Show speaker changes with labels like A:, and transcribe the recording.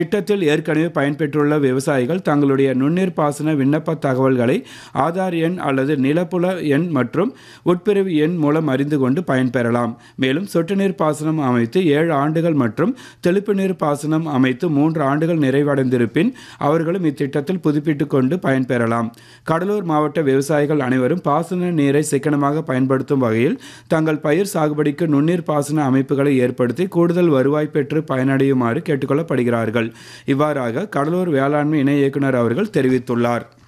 A: திட்டத்தில் ஏற்கனவே பயன்பெற்றுள்ள விவசாயிகள் தங்களுடைய நுண்ணீர் பாசன விண்ணப்ப தகவல்களை ஆதார் எண் அல்லது நிலப்புல எண் மற்றும் உட்பிரிவு எண் மூலம் அறிந்து கொண்டு பயன்பெறலாம் மேலும் சொட்டு நீர் பாசனம் அமைத்து ஏழு ஆண்டுகள் மற்றும் தெளிப்பு நீர் பாசனம் அமைத்து மூன்று ஆண்டுகள் நிறைவடைந்திருப்பின் அவர்களும் இத்திட்டத்தில் புதுப்பித்துக் கொண்டு பயன்பெறலாம் கடலூர் மாவட்ட விவசாயிகள் அனைவரும் பாசன நீரை சிக்கனமாக பயன்படுத்தும் வகையில் தங்கள் பயிர் சாகுபடிக்கு நுண்ணீர் பாசன அமைப்புகளை ஏற்படுத்தி கூடுதல் வருவாய் பெற்று பயனடையுமாறு கேட்டுக்கொள்ளப்படுகிறார்கள் இவ்வாறாக கடலூர் வேளாண்மை இணை இயக்குனர் அவர்கள் தெரிவித்துள்ளார்